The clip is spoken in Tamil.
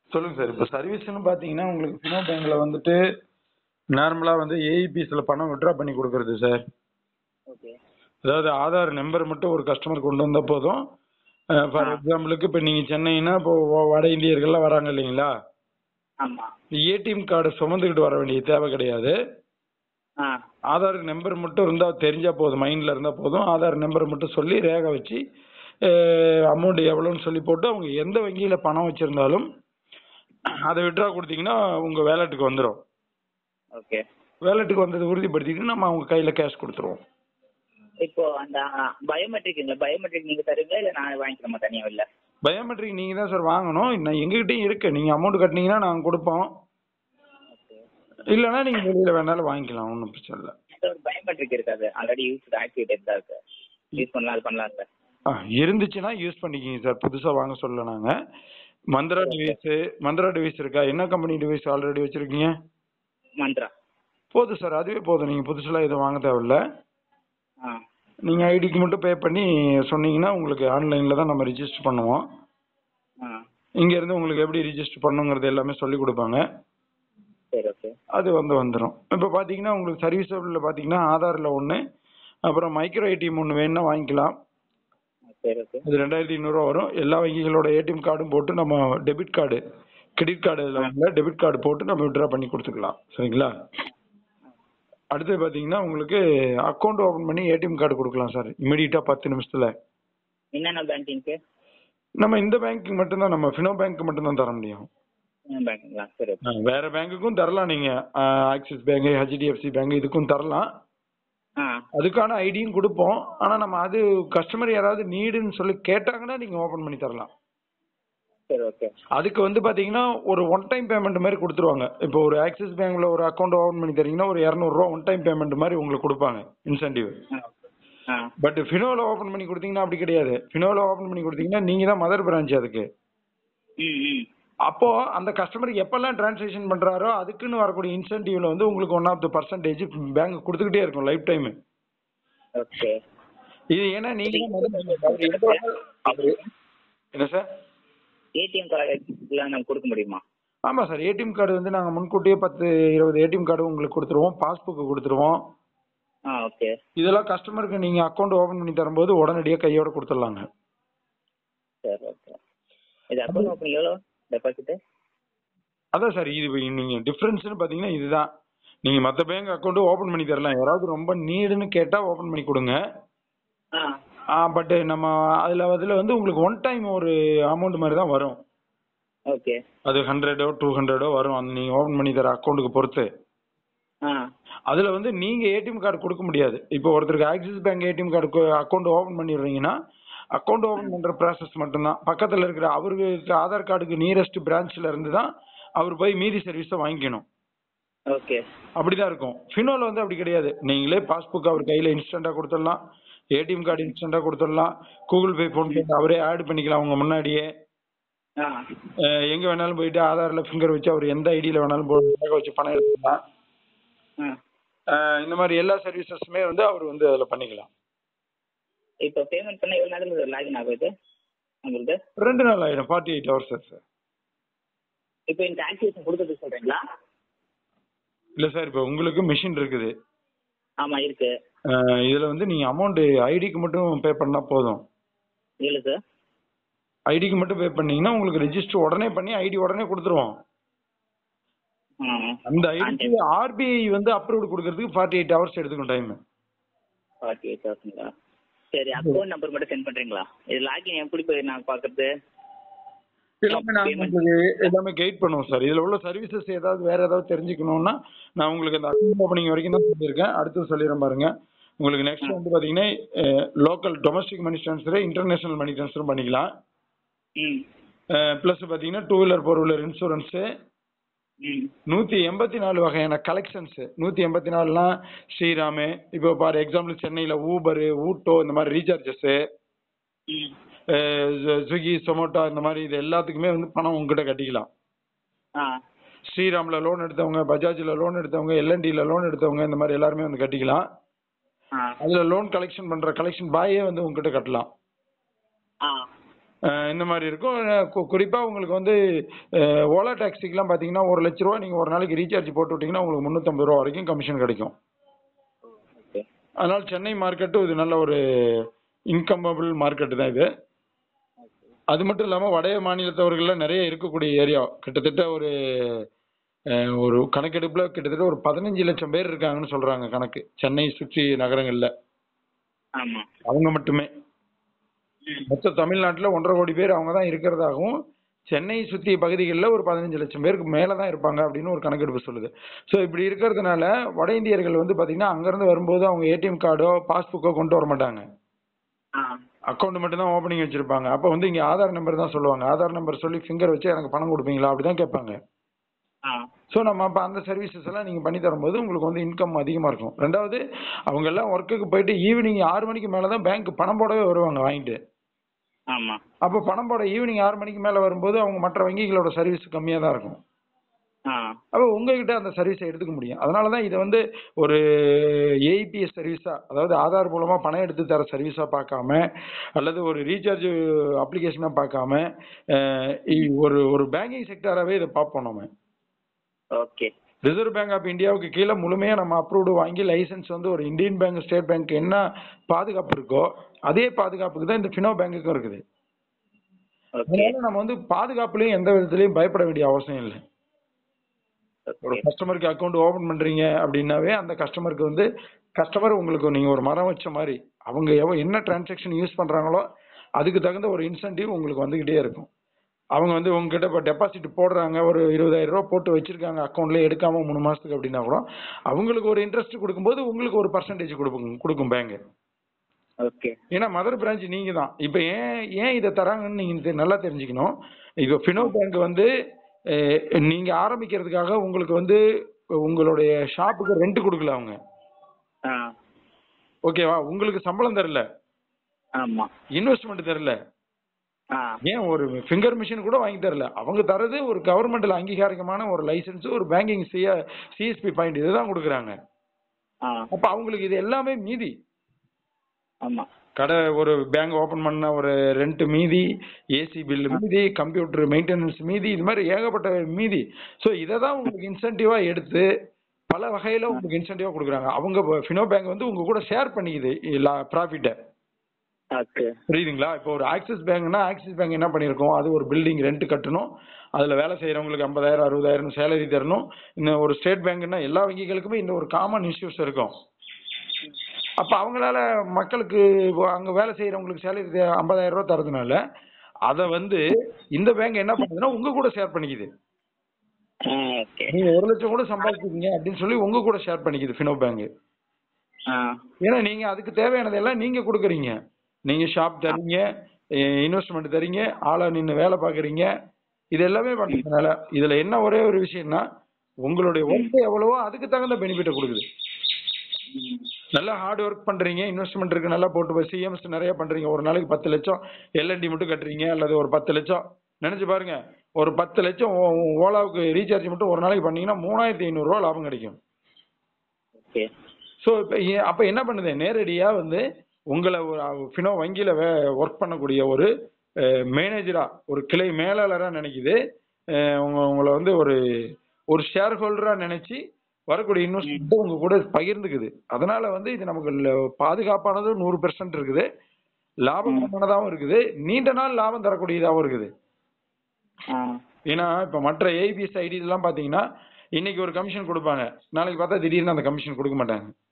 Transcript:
சொல்லுங்க சார் இப்போ சர்வீஸ்னு பார்த்தீங்கன்னா உங்களுக்கு ஃபினோ பேங்க்ல வந்துட்டு நார்மலாக வந்து ஏஇபிஎஸ்ல பணம் விட்ரா பண்ணி கொடுக்குறது சார் ஓகே அதாவது ஆதார் நம்பர் மட்டும் ஒரு கஸ்டமர் கொண்டு வந்தால் போதும் ஃபார் ஆ. எக்ஸாம்பிளுக்கு இப்போ நீங்கள் சென்னைனா இப்போ வ- வட இந்தியர்கள்லாம் வராங்க இல்லைங்களா ஆமா ஏடிஎம் கார்டை சுமந்துக்கிட்டு வர வேண்டிய தேவை கிடையாது ஆ ஆதார் நம்பர் மட்டும் இருந்தால் தெரிஞ்சா போதும் மைண்டில் இருந்தால் போதும் ஆதார் நம்பர் மட்டும் சொல்லி ரேகை வச்சு அமௌண்ட் எவ்வளோன்னு சொல்லி போட்டு அவங்க எந்த வங்கியில் பணம் வச்சுருந்தாலும் அதை விட்ரா கொடுத்தீங்கன்னா உங்கள் வேலெட்டுக்கு வந்துடும் ஓகே வேலெட்டுக்கு வந்தது உறுதிப்படுத்திட்டு நம்ம அவங்க கையில் கேஷ் கொடுத்துருவோம் இப்போ அந்த பயோமெட்ரிக் இல்லை பயோமெட்ரிக் நீங்க தருவீங்களா இல்லை நான் வாங்கிக்கணுமா தனியாக இல்லை பயோமெட்ரிக் நீங்கள் தான் சார் வாங்கணும் இன்னும் எங்ககிட்டயும் இருக்கு நீங்கள் அமௌண்ட் கட்டினீங்கன்னா நாங்கள் கொடுப்போம் ஓகே இல்லைன்னா நீங்கள் வெளியில் வேணாலும் வாங்கிக்கலாம் ஒன்றும் பிரச்சனை இல்லை ஒரு பயோமெட்ரிக் இருக்காது ஆல்ரெடி யூஸ் ஆக்டிவேட்டட் தான் இருக்கு யூஸ் பண்ணலாம் அது பண்ணலாம்ல ஆ இருந்துச்சுன்னா யூஸ் பண்ணிக்கிங்க சார் புதுசாக வாங்க சொல்ல நாங்கள் மந்த்ரா டிவைஸு மந்த்ரா டிவைஸ் இருக்கா என்ன கம்பெனி டிவைஸ் ஆல்ரெடி வச்சுருக்கீங்க மந்த்ரா போதும் சார் அதுவே போதும் நீங்கள் புதுசுலாம் எதுவும் வாங்க தேவையில்ல ஆ நீங்கள் ஐடிக்கு மட்டும் பே பண்ணி சொன்னீங்கன்னா உங்களுக்கு ஆன்லைனில் தான் நம்ம ரிஜிஸ்டர் பண்ணுவோம் ஆ இங்கேருந்து உங்களுக்கு எப்படி ரிஜிஸ்டர் பண்ணுங்கிறது எல்லாமே சொல்லி கொடுப்பாங்க சரி ஓகே அது வந்து வந்துடும் இப்போ பார்த்தீங்கன்னா உங்களுக்கு சர்வீஸ் லெவலில் பார்த்தீங்கன்னா ஆதாரில் ஒன்று அப்புறம் மைக்ரோ ஏடிஎம் ஒன்று வேணும்னா வாங்கிக்கலாம் சரி ஓகே அது ரெண்டாயிரத்தி ஐநூறுரூவா வரும் எல்லா வங்கிகளோட ஏடிஎம் கார்டும் போட்டு நம்ம டெபிட் கார்டு கிரெடிட் கார்டு இதில் டெபிட் கார்டு போட்டு நம்ம விட்ரா பண்ணி கொடுத்துக்கலாம் சரிங்களா அடுத்து பார்த்தீங்கன்னா உங்களுக்கு அக்கௌண்ட் ஓப்பன் பண்ணி ஏடிஎம் கார்டு கொடுக்கலாம் சார் இமீடியட்டாக பத்து நிமிஷத்தில் என்னென்ன பேங்கிங்க்கு நம்ம இந்த பேங்க்கு மட்டும்தான் நம்ம ஃபினோ பேங்க் மட்டும்தான் தர முடியும் என்ன பேங்கிங்களா சரி ஓகே ஆ, வேற பேங்க்குக்கும் தரலாம் நீங்கள் ஆக்சிஸ் பேங்க் ஹெச்டிஎஃப்சி பேங்க் இதுக்கும் தரலாம் ஆ அதுக்கான ஐடியும் கொடுப்போம் ஆனால் நம்ம அது கஸ்டமர் யாராவது நீடுன்னு சொல்லி கேட்டாங்கன்னா நீங்கள் ஓப்பன் பண்ணி தரலாம் சரி ஓகே அதுக்கு வந்து பாத்தீங்கன்னா ஒரு ஒன் டைம் பேமெண்ட் மாதிரி கொடுத்துருவாங்க இப்போ ஒரு ஆக்சிஸ் பேங்க்ல ஒரு அக்கௌண்ட் ஓபன் பண்ணி தரீங்கன்னா ஒரு இரநூறுவா ஒன் டைம் பேமெண்ட் மாதிரி உங்களுக்கு கொடுப்பாங்க இன்சென்டிவ் ஆ ஆ பட் ஃபினோல ஓபன் பண்ணி கொடுத்தீங்கன்னா அப்படி கிடையாது ஃபினோல ஓபன் பண்ணி கொடுத்தீங்கன்னா நீங்க தான் மதர் பிரான்ச் அதுக்கு ம் ம் அப்போ அந்த கஸ்டமர் எப்பெல்லாம் டிரான்சாக்ஷன் பண்றாரோ அதுக்குன்னு வரக்கூடிய இன்சென்டிவ்ல வந்து உங்களுக்கு one of the percentage bank கொடுத்துக்கிட்டே இருக்கும் லைஃப் டைம் ஓகே இது ஏன்னா நீங்க தான் முதல் bank. அவர் எந்த வேணாலும் அவரு- என்ன சார் ஏடிஎம் கார்டுலாம் நம்ம கொடுக்க முடியுமா ஆமா சார் ஏடிஎம் கார்டு வந்து நாங்க முன்கூட்டியே பத்து இருபது ஏடிஎம் கார்டு உங்களுக்கு கொடுத்துருவோம் பாஸ்புக் கொடுத்துருவோம் ஆ ஓகே இதெல்லாம் கஸ்டமருக்கு நீங்க அக்கௌண்ட் ஓபன் பண்ணி தரும்போது உடனடியாக கையோட கொடுத்துடலாங்க சரி ஓகே இது அக்கௌண்ட் ஓப்பன் எவ்வளோ டெபாசிட்டு அதான் சார் இது நீங்க டிஃபரன்ஸ்னு பாத்தீங்கன்னா இதுதான் நீங்க மத்த பேங்க் அக்கௌண்ட் ஓபன் பண்ணி தரலாம் யாராவது ரொம்ப நீடுன்னு கேட்டா ஓபன் பண்ணி கொடுங்க ஆ பட் நம்ம அதுல அதுல வந்து உங்களுக்கு ஒன் டைம் ஒரு அமௌண்ட் மாதிரி தான் வரும் ஓகே அது ஹண்ட்ரடோ டூ ஹண்ட்ரடோ வரும் அந்த நீங்க ஓபன் பண்ணி தர அக்கௌண்ட்டுக்கு பொறுத்து ஆ அதுல வந்து நீங்க ஏடிஎம் கார்டு கொடுக்க முடியாது இப்போ ஒருத்தருக்கு Axis bank ATM card account open பண்ணிடுறீங்கன்னா அக்கௌண்ட் ஓபன் பண்ற ப்ராசஸ் மட்டும்தான் பக்கத்துல இருக்கிற அவருக்கு ஆதார் கார்டுக்கு நியரஸ்ட் பிரான்ச்ல இருந்து தான் அவர் போய் மீதி சர்வீஸை வாங்கிக்கணும் ஓகே அப்படிதான் இருக்கும் ஃபினோல வந்து அப்படி கிடையாது நீங்களே பாஸ்புக் அவர் கையில இன்ஸ்டன்டா கொடுத்துடலாம் ஏடிஎம் கார்டு இன்ஸ்டன்டா கொடுத்துடலாம் கூகுள் பே ஃபோன் பே அவரே ஆட் பண்ணிக்கலாம் அவங்க முன்னாடியே ஆ அஹ் எங்க வேணாலும் போயிட்டு ஆதார்ல ஃபிங்கர் வச்சு அவர் எந்த ஐடியில வேணாலும் போய் ரேகை வச்சு பணம் எடுத்துக்கலாம் ஆ அஹ் இந்த மாதிரி எல்லா சர்வீசஸுமே வந்து அவர் வந்து அதுல பண்ணிக்கலாம் இப்போ பேமெண்ட் பண்ண எவ்வளோ நேரத்தில் லாகின் ஆகுது உங்களுக்கு ரெண்டு நாள் ஆயிடும் ஃபார்ட்டி எயிட் ஹவர்ஸ் சார் இப்போ இந்த ஆக்டிவேஷன் கொடுக்கறதுக்கு சொல்கிறீங்களா இல்ல சார் இப்போ உங்களுக்கு மிஷின் இருக்குது ஆமாம் இருக்கு அஹ் இதுல வந்து நீங்க அமௌண்ட் ஐடிக்கு மட்டும் பே பண்ணா போதும் இல்லை சார் ஐடிக்கு மட்டும் பே பண்ணீங்கன்னா உங்களுக்கு ரெஜிஸ்டர் உடனே பண்ணி ஐடி உடனே கொடுத்துருவோம் ஆ அந்த ஐடிக்கு ஆர்பிஐ வந்து அப்ரூவ் கொடுக்கறதுக்கு ஃபார்ட்டி எயிட் ஹவர்ஸ் எடுத்துக்கும் டைம் ஃபார்ட்டி எயிட் தௌசண்டா சரி அக்கௌண்ட் நம்பர் மட்டும் சென்ட் பண்ணுறீங்களா இது லாகின் எப்படி போய் நான் பார்க்கறது எல்லாமே நாங்க உங்களுக்கு எல்லாமே கைட் பண்ணுவோம் சார் இதுல உள்ள சர்வீசஸ் ஏதாவது வேற ஏதாவது தெரிஞ்சுக்கணும்னா நான் உங்களுக்கு அந்த அக்கௌண்ட் ஓப்பனிங் வரைக்கும் தான் சொல்லியிருக்கேன் அடுத்து சொல்லிடுறேன் பாருங்க உங்களுக்கு நெக்ஸ்ட் வந்து பாத்தீங்கன்னா local domestic money transfer international money transfer பண்ணிக்கலாம் ம் ப்ளஸ் பாத்தீங்கன்னா two wheeler four wheeler insurance ம் நூத்தி எண்பத்தி நாலு வகையான கலெக்ஷன்ஸ் நூத்தி எண்பத்தி நாலுனா ஸ்ரீராமு இப்போ பாரு எக்ஸாம்பிள் சென்னையில ஊபரு ஊட்டோ இந்த மாதிரி ரீசார்ஜஸ் ம் ஸ்விக்கி சொமோட்டோ இந்த மாதிரி இது எல்லாத்துக்குமே வந்து பணம் உங்ககிட்ட கட்டிக்கலாம் ஆ ஸ்ரீராம்ல லோன் எடுத்தவங்க பஜாஜ்ல லோன் எடுத்தவங்க எல்என்டில லோன் எடுத்தவங்க இந்த மாதிரி எல்லாருமே வந்து கட்டிக்கலாம் ஆ அதுல லோன் கலெக்ஷன் பண்ற கலெக்ஷன் பாயே வந்து உங்ககிட்ட கட்டலாம் ஆ அஹ் இந்த மாதிரி இருக்கும் அஹ் கு- குறிப்பா உங்களுக்கு வந்து அஹ் ஓலா டாக்ஸிக்கெல்லாம் பாத்தீங்கன்னா ஒரு லட்ச ரூபா நீங்க ஒரு நாளைக்கு ரீசார்ஜ் போட்டு விட்டீங்கன்னா உங்களுக்கு முந்நூற்றம்பது ரூபா வரைக்கும் கமிஷன் கிடைக்கும் ஓகே அதனால சென்னை மார்க்கெட்டும் இது நல்ல ஒரு இன்கம்பபிள் மார்க்கெட் தான் இது அது மட்டும் இல்லாம வட மாநிலத்தவர்கள்ல நிறைய இருக்கக்கூடிய ஏரியா கிட்டத்தட்ட ஒரு அஹ், ஒரு கணக்கெடுப்புல கிட்டத்தட்ட ஒரு பதினஞ்சு லட்சம் பேர் இருக்காங்கன்னு சொல்றாங்க கணக்கு சென்னை சுற்றி நகரங்கள்ல ஆமா அவங்க மட்டுமே ம். மொத்த தமிழ்நாட்டுல ஒன்றரை கோடி பேர் அவங்க தான் இருக்கிறதாகவும் சென்னை சுத்தி பகுதிகளில் ஒரு பதினஞ்சு லட்சம் பேருக்கு மேல தான் இருப்பாங்க அப்படின்னு ஒரு கணக்கெடுப்பு சொல்லுது ஸோ இப்படி இருக்கிறதுனால வட இந்தியர்கள் வந்து பாத்தீங்கன்னா அங்கிருந்து வரும்போது அவங்க ஏடிஎம் கார்டோ பாஸ்புக்கோ கொண்டு வர மாட்டாங்க ஆ அக்கௌண்ட் மட்டும் தான் ஓப்பனிங் வச்சிருப்பாங்க அப்போ வந்து இங்க ஆதார் நம்பர் தான் சொல்லுவாங்க ஆதார் நம்பர் சொல்லி ஃபிங்கர் வச்சு எனக்கு பணம் கொடுப்பீங்களா அப்படிதான் கேட்பாங்க ஆ ஸோ நம்ம அப்போ அந்த சர்வீசஸ் எல்லாம் நீங்கள் பண்ணி தரும்போது உங்களுக்கு வந்து இன்கம் அதிகமாக இருக்கும் ரெண்டாவது அவங்க எல்லாம் ஒர்க்குக்கு போயிட்டு ஈவினிங் ஆறு மணிக்கு மேலே தான் பேங்க் பணம் போடவே வருவாங்க வாங்கிட்டு ஆமா அப்போ பணம் போட ஈவினிங் ஆறு மணிக்கு மேலே வரும்போது அவங்க மற்ற வங்கிகளோட சர்வீஸ் கம்மியாக தான் இருக்கும் ஆ அப்போ உங்ககிட்ட அந்த சர்வீஸை எடுத்துக்க முடியும் அதனால தான் இதை வந்து ஒரு ஏஇபிஎஸ் சர்வீஸா அதாவது ஆதார் மூலமா பணம் எடுத்து தர சர்வீஸா பார்க்காம அல்லது ஒரு ரீசார்ஜ் அப்ளிகேஷனா பார்க்காம அஹ், இ- ஒரு ஒரு பேங்கிங் செக்டராகவே இதை பார்ப்போம் நம்ம ஓகே ரிசர்வ் பேங்க் ஆஃப் இந்தியாவுக்கு கீழே முழுமையா நம்ம அப்ரூவ்டு வாங்கி லைசென்ஸ் வந்து ஒரு இந்தியன் பேங்க் ஸ்டேட் பேங்க் என்ன பாதுகாப்பு இருக்கோ அதே பாதுகாப்புக்கு தான் இந்த ஃபினோ பேங்குக்கும் இருக்குது ஓகே அதனால நம்ம வந்து பாதுகாப்புலயும் எந்த விதத்துலயும் பயப்பட வேண்டிய அவசியம் இல்லை ஒரு ஓகே கஸ்டமருக்கு அக்கௌண்ட் ஓபன் பண்றீங்க அப்படின்னாவே அந்த கஸ்டமருக்கு வந்து கஸ்டமர் உங்களுக்கு நீங்க ஒரு மரம் வச்ச மாதிரி அவங்க எவ என்ன டிரான்சாக்ஷன் யூஸ் பண்றாங்களோ அதுக்கு தகுந்த ஒரு இன்சென்டிவ் உங்களுக்கு வந்துகிட்டே இருக்கும் அவங்க வந்து உங்ககிட்ட இப்போ டெபாசிட் போடுறாங்க ஒரு இருபதாயிரம் ரூபா போட்டு வச்சிருக்காங்க அக்கௌண்ட்ல எடுக்காம மூணு மாசத்துக்கு அப்படின்னா கூட அவங்களுக்கு ஒரு இன்ட்ரெஸ்ட் கொடுக்கும்போது உங்களுக்கு ஒரு பர்சன்டேஜ் கொடுக்கும் கொடுக்கும் பேங்க் ஓகே ஏன்னா மதர் பிரான்ச் நீங்க தான் இப்போ ஏன் ஏன் இதை தராங்கன்னு நீங்க தெ- நல்லா தெரிஞ்சுக்கணும் இப்போ ஃபினோ பேங்க் வந்து அஹ், நீங்க ஆரம்பிக்கிறதுக்காக உங்களுக்கு வந்து உங்களுடைய ஷாப்புக்கு ரெண்ட் கொடுக்கல அவங்க ஆ ஓகேவா உங்களுக்கு சம்பளம் தரல ஆமா இன்வெஸ்ட்மெண்ட் தரல ஆ ஏன் ஒரு ஃபிங்கர் மிஷின் கூட வாங்கி தரல அவங்க தரது ஒரு கவர்மெண்ட்ல அங்கீகாரமான ஒரு லைசென்ஸ் ஒரு பேங்கிங் சிஎஸ்பி பாயிண்ட் இதுதான் கொடுக்குறாங்க ஆ அப்ப அவங்களுக்கு இது எல்லாமே மீதி ஆமா கடை ஒரு பேங்க் ஓபன் பண்ண ஒரு ரெண்ட் மீதி ஏசி பில் மீதி கம்ப்யூட்டர் மெயின்டெனன்ஸ் மீதி இது மாதிரி ஏகப்பட்ட மீதி ஸோ இதை தான் உங்களுக்கு இன்சென்டிவா எடுத்து பல வகையில உங்களுக்கு இன்சென்டிவா கொடுக்குறாங்க அவங்க ஃபினோ பேங்க் வந்து உங்க கூட ஷேர் பண்ணிக்குது ப்ராஃபிட்டை ஓகே புரியுதுங்களா இப்போ ஒரு ஆக்சிஸ் பேங்க்னா ஆக்சிஸ் பேங்க் என்ன பண்ணியிருக்கோம் அது ஒரு பில்டிங் ரெண்ட் கட்டணும் அதுல வேலை செய்யறவங்களுக்கு ஐம்பதாயிரம் அறுபதாயிரம் சேலரி தரணும் இன்னும் ஒரு ஸ்டேட் பேங்க்னா எல்லா வங்கிகளுக்குமே இந்த ஒரு காமன் இஷ்யூஸ் இருக்கும் அப்ப அவங்களால மக்களுக்கு வ- அங்க வேலை செய்யறவங்களுக்கு சேலரி ஐம்பதாயிரம் ரூபாய் தரதுனால அத வந்து இந்த பேங்க் என்ன பண்ணுதுன்னா உங்க கூட ஷேர் பண்ணிக்குது ஆ ஓகே நீங்க ஒரு லட்சம் கூட சம்பாதிச்சிருக்கீங்க அப்படின்னு சொல்லி உங்க கூட ஷேர் பண்ணிக்குது ஃபினோ பேங்க் ஆ ஏன்னா நீங்க அதுக்கு தேவையானதெல்லாம் நீங்க கொடுக்குறீங்க நீங்க ஷாப் தரீங்க இன்வெஸ்ட்மெண்ட் தரீங்க ஆளா நின்னு வேலை பாக்குறீங்க இது எல்லாமே பண்றதுனால இதுல என்ன ஒரே ஒரு விஷயம்னா உங்களுடைய ஒர்க் எவ்வளவோ அதுக்கு தகுந்த பெனிஃபிட்டை கொடுக்குது ம். நல்லா ஹார்ட் ஒர்க் பண்றீங்க இன்வெஸ்ட்மெண்ட் இருக்கு நல்லா போட்டு சிஎம்ஸ் நிறைய பண்றீங்க ஒரு நாளைக்கு பத்து லட்சம் எல்என்டி மட்டும் கட்டுறீங்க அல்லது ஒரு பத்து லட்சம் நினைச்சு பாருங்க ஒரு பத்து லட்சம் ஓ- ஓ- ஓலாவுக்கு ரீசார்ஜ் மட்டும் ஒரு நாளைக்கு பண்ணீங்கன்னா மூணாயிரத்தி ஐநூறு ரூபா லாபம் கிடைக்கும் ஓகே ஸோ இப்போ அப்போ என்ன பண்ணுது நேரடியாக வந்து உங்களை ஒரு ஃபினோ வங்கியில் வே ஒர்க் பண்ணக்கூடிய ஒரு மேனேஜரா ஒரு கிளை மேலாளராக நினைக்குது அஹ் உங்க உங்களை வந்து ஒரு ஒரு ஷேர் ஹோல்டராக நினைச்சு வரக்கூடிய இன்வெஸ்ட்மெண்ட் உங்க கூட பகிர்ந்துக்குது அதனால வந்து இது நமக்கு ல- பாதுகாப்பானது நூறு பெர்சன்ட் இருக்குது லாபகரமானதாகவும் இருக்குது நீண்ட நாள் லாபம் தரக்கூடியதாகவும் இருக்குது ஆ ஏன்னா இப்போ மற்ற ஏபிஎஸ் ஐடி எல்லாம் பார்த்தீங்கன்னா இன்னைக்கு ஒரு கமிஷன் கொடுப்பாங்க நாளைக்கு பார்த்தா திடீர்னு அந்த கமிஷன் கொடுக்க மாட்டாங்க